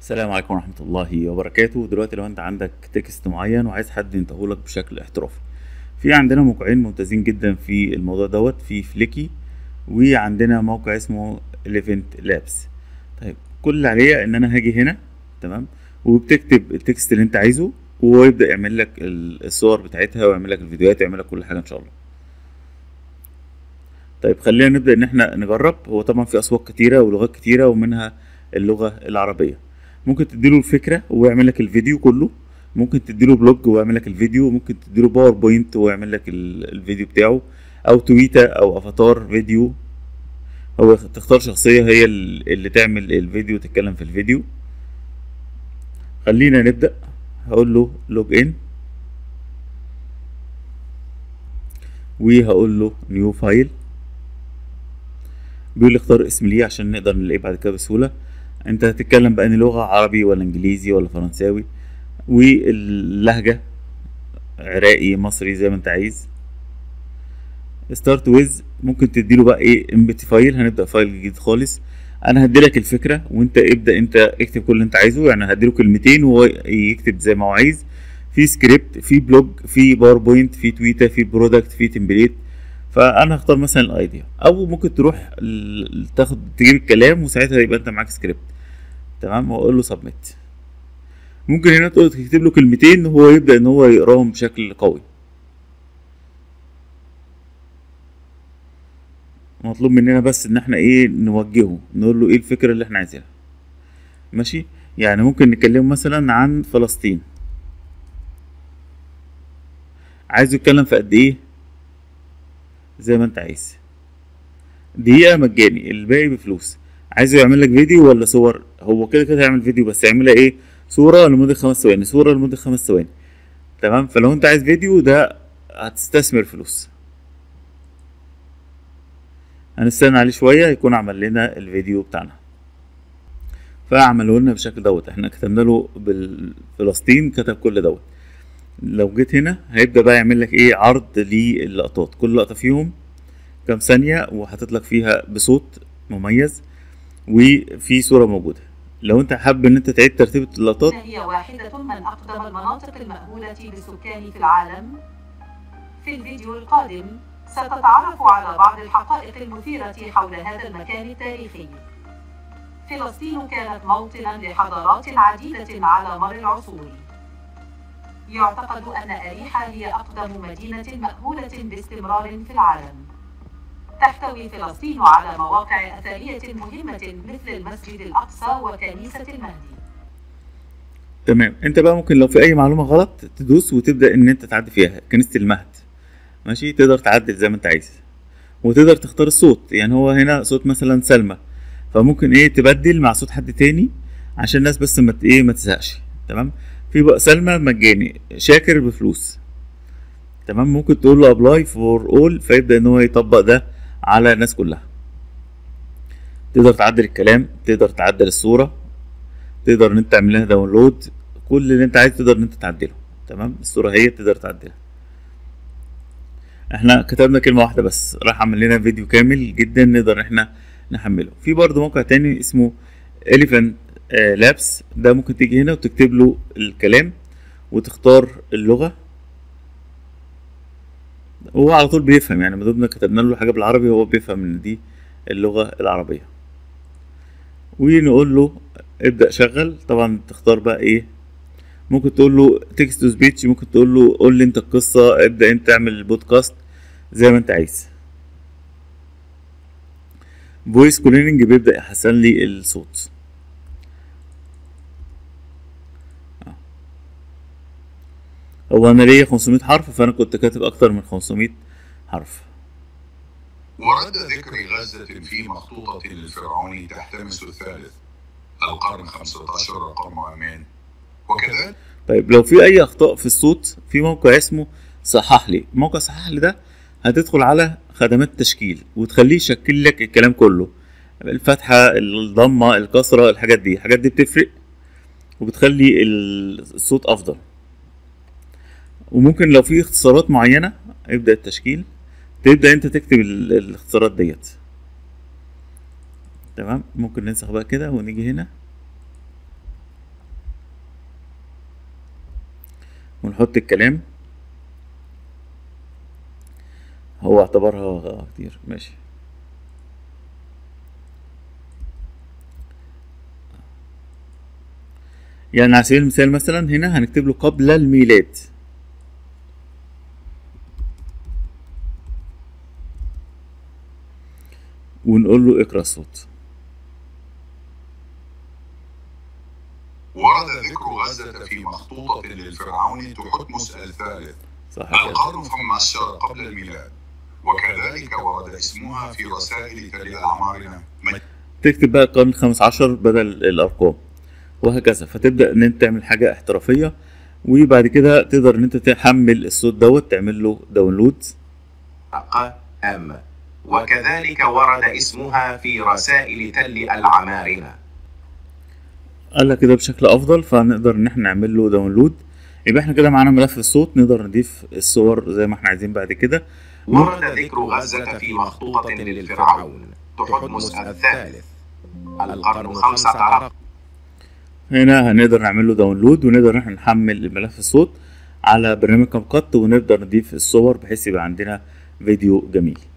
السلام عليكم ورحمة الله وبركاته دلوقتي لو انت عندك تكست معين وعايز حد ينتهولك بشكل احترافي في عندنا موقعين ممتازين جدا في الموضوع دوت في فليكي وعندنا موقع اسمه Elephant لابس طيب كل اللي عليه ان انا هاجي هنا تمام وبتكتب التكست اللي انت عايزه وهو يبدأ يعمل لك ال- الصور بتاعتها ويعمل لك الفيديوهات ويعمل لك كل حاجة ان شاء الله طيب خلينا نبدأ ان احنا نجرب هو طبعا في اصوات كتيرة ولغات كتيرة ومنها اللغة العربية ممكن تديله الفكرة ويعمل لك الفيديو كله ممكن تديله بلوج ويعمل لك الفيديو ممكن تديله باوربوينت ويعمل لك ال- الفيديو بتاعه او تويتة او افاتار فيديو هو تختار شخصية هي ال- اللي تعمل الفيديو تتكلم في الفيديو خلينا نبدأ هقول له لوج ان وهقول له نيو فايل بيقول لي اختار اسم ليه عشان نقدر نلاقيه بعد كده بسهولة انت هتتكلم بأني لغة عربي ولا انجليزي ولا فرنساوي واللهجة عراقي مصري زي ما انت عايز ستارت ويز ممكن تديله بقى ايه امبتي فايل هنبدأ فايل جديد خالص انا هديلك الفكرة وانت ابدأ انت اكتب كل اللي انت عايزه يعني هديله كلمتين وهو يكتب زي ما هو عايز في سكريبت في بلوج في باوربوينت في تويتر في برودكت في تمبليت فانا هختار مثلا الايديا او ممكن تروح ال- تاخد تجيب الكلام وساعتها يبقى انت معاك سكريبت تمام واقول له سبميت ممكن هنا تقول تكتب له كلمتين وهو يبدا ان هو يقراهم بشكل قوي مطلوب مننا بس ان احنا ايه نوجهه نقول له ايه الفكره اللي احنا عايزينها ماشي يعني ممكن نكلمه مثلا عن فلسطين عايزه يتكلم في قد ايه زي ما انت عايز دقيقة مجاني الباقي بفلوس عايزه يعمل لك فيديو ولا صور هو كده كده هيعمل فيديو بس يعملها ايه صورة لمدة خمس ثواني صورة لمدة خمس ثواني تمام فلو انت عايز فيديو ده هتستثمر فلوس هنستنى عليه شوية يكون عمل لنا الفيديو بتاعنا فعملوا لنا بالشكل دوت احنا كتبنا له بالفلسطين كتب كل دوت لو جيت هنا هيبدأ بقى يعمل لك ايه عرض للقطات كل لقطة فيهم كام ثانية وحاطط لك فيها بصوت مميز وفي صورة موجودة لو انت حابب ان انت تعيد ترتيب اللقطات هي واحدة من أقدم المناطق المأهولة بالسكان في العالم. في الفيديو القادم ستتعرف على بعض الحقائق المثيرة حول هذا المكان التاريخي. فلسطين كانت موطنا لحضارات عديدة على مر العصور. يعتقد أن أريحا هي أقدم مدينة مأهولة باستمرار في العالم. تحتوي فلسطين على مواقع أثرية مهمة مثل المسجد الأقصى وكنيسة المهدي. تمام انت بقى ممكن لو في اي معلومة غلط تدوس وتبدأ ان انت تعدي فيها كنيسة المهد ماشي تقدر تعدل زي ما انت عايز وتقدر تختار الصوت يعني هو هنا صوت مثلا سلمى فممكن ايه تبدل مع صوت حد تاني عشان الناس بس ما ت- ايه ما تزهقش تمام في بقى سلمى مجاني شاكر بفلوس تمام ممكن تقول له ابلاي فور اول فيبدأ ان هو يطبق ده على الناس كلها تقدر تعدل الكلام تقدر تعدل الصورة تقدر ان انت تعمل لها داونلود كل اللي انت عايز تقدر ان انت تعدله تمام الصورة هي تقدر تعدلها احنا كتبنا كلمة واحدة بس راح عمل لنا فيديو كامل جدا نقدر ان احنا نحمله في برضه موقع تاني اسمه Elephant لابس ده ممكن تيجي هنا وتكتب له الكلام وتختار اللغة هو على طول بيفهم يعني ما دمنا كتبنا له حاجة بالعربي هو بيفهم ان دي اللغة العربية ونقول له ابدأ شغل طبعا تختار بقى ايه ممكن تقول له تكست تو سبيتش ممكن تقول له قول لي انت القصة ابدأ انت اعمل البودكاست زي ما انت عايز فويس كوليننج بيبدأ يحسن لي الصوت آه. هو انا ليا 500 حرف فانا كنت كاتب اكتر من 500 حرف ورد ذكر غزة في مخطوطة للفرعون تحتمس الثالث القرن 15 رقم أمان وكذلك طيب لو في اي اخطاء في الصوت في موقع اسمه صحح لي موقع صحح لي ده هتدخل على خدمات تشكيل وتخليه يشكل لك الكلام كله الفتحة الضمة الكسرة الحاجات دي الحاجات دي بتفرق وبتخلي الصوت افضل وممكن لو في اختصارات معينة يبدأ التشكيل تبدأ انت تكتب ال- الاختصارات ديت تمام ممكن ننسخ بقى كده ونيجي هنا ونحط الكلام هو اعتبرها كتير ماشي يعني على سبيل المثال مثلا هنا هنكتب له قبل الميلاد ونقول له اقرا الصوت ورد ذكر غزة في مخطوطة للفرعون تحتمس الثالث صح كده القرن 15 قبل الميلاد وكذلك ورد اسمها في رسائل تل أعمارنا تكتب بقى القرن الخامس عشر بدل الارقام وهكذا فتبدا ان انت تعمل حاجه احترافيه وبعد كده تقدر ان انت تحمل الصوت دوت تعمل له داونلود أم وكذلك ورد اسمها في رسائل تل العمارنة قال لك كده بشكل افضل فنقدر ان احنا نعمل له داونلود يبقى احنا كده معانا ملف الصوت نقدر نضيف الصور زي ما احنا عايزين بعد كده ورد ذكر غزة في مخطوطة للفرعون تحتمس الثالث القرن خمسة عشر هنا هنقدر نعمل له داونلود ونقدر ان احنا نحمل الملف الصوت على برنامج كاب كات ونقدر نضيف الصور بحيث يبقى عندنا فيديو جميل